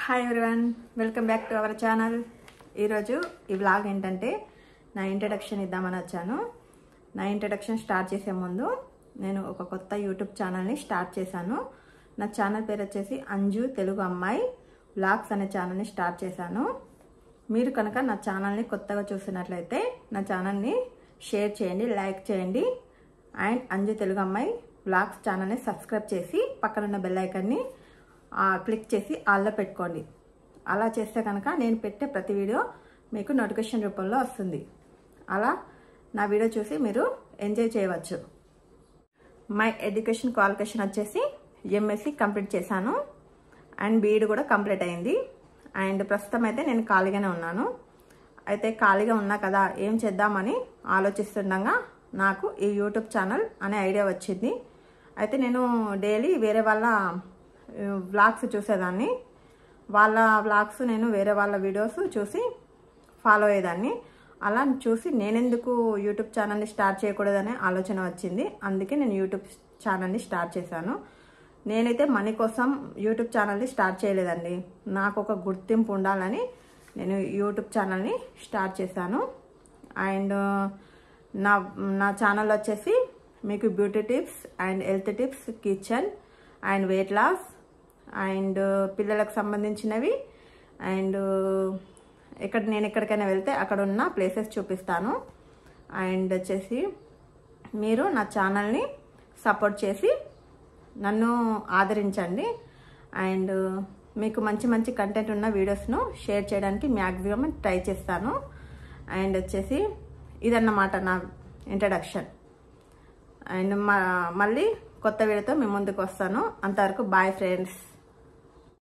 hi everyone welcome back to our channel ఈరోజు ఈ vlog ఏంటంటే నా ఇంట్రడక్షన్ ఇద్దామని వచ్చాను నా ఇంట్రడక్షన్ స్టార్ట్ చేసే ముందు నేను ఒక కొత్త యూట్యూబ్ ఛానల్ని స్టార్ట్ చేశాను నా ఛానల్ పేరు వచ్చేసి అంజు తెలుగు అమ్మాయి వ్లాగ్స్ అనే ఛానల్ని స్టార్ట్ చేశాను మీరు కనుక నా ఛానల్ని కొత్తగా చూసినట్లయితే నా ఛానల్ని షేర్ చేయండి లైక్ చేయండి అండ్ అంజు తెలుగు అమ్మాయి వ్లాగ్స్ ఛానల్ని సబ్స్క్రైబ్ చేసి పక్కనున్న బెల్ ఐకన్ని క్లిక్ చేసి ఆల్లో పెట్టుకోండి అలా చేస్తే కనుక నేను పెట్టే ప్రతి వీడియో మీకు నోటిఫికేషన్ రూపంలో వస్తుంది అలా నా వీడియో చూసి మీరు ఎంజాయ్ చేయవచ్చు మై ఎడ్యుకేషన్ క్వాలిఫికేషన్ వచ్చేసి ఎంఎస్సి కంప్లీట్ చేశాను అండ్ బీఈడి కూడా కంప్లీట్ అయింది అండ్ ప్రస్తుతం అయితే నేను ఖాళీగానే ఉన్నాను అయితే ఖాళీగా ఉన్నా కదా ఏం చేద్దామని ఆలోచిస్తుండగా నాకు ఈ యూట్యూబ్ ఛానల్ అనే ఐడియా వచ్చింది అయితే నేను డైలీ వేరే వాళ్ళ వ్లాగ్స్ చూసేదాన్ని వాళ్ళ వ్లాగ్స్ నేను వేరే వాళ్ళ వీడియోస్ చూసి ఫాలో అయ్యేదాన్ని అలా చూసి నేనెందుకు యూట్యూబ్ ఛానల్ని స్టార్ట్ చేయకూడదనే ఆలోచన వచ్చింది అందుకే నేను యూట్యూబ్ ఛానల్ని స్టార్ట్ చేశాను నేనైతే మనీ కోసం యూట్యూబ్ ఛానల్ని స్టార్ట్ చేయలేదండి నాకు ఒక గుర్తింపు ఉండాలని నేను యూట్యూబ్ ఛానల్ని స్టార్ట్ చేశాను అండ్ నా నా ఛానల్ వచ్చేసి మీకు beauty tips and health tips kitchen and weight loss and పిల్లలకు సంబంధించినవి అండ్ ఇక్కడ నేను ఎక్కడికైనా వెళ్తే అక్కడ ఉన్న ప్లేసెస్ చూపిస్తాను అండ్ వచ్చేసి మీరు నా ఛానల్ని సపోర్ట్ చేసి నన్ను ఆదరించండి అండ్ మీకు మంచి మంచి కంటెంట్ ఉన్న వీడియోస్ను షేర్ చేయడానికి మ్యాక్సిమం ట్రై చేస్తాను అండ్ వచ్చేసి ఇదన్నమాట నా ఇంట్రడక్షన్ అండ్ మళ్ళీ కొత్త వీడియోతో మేము ముందుకు వస్తాను అంతవరకు బాయ్ ఫ్రెండ్స్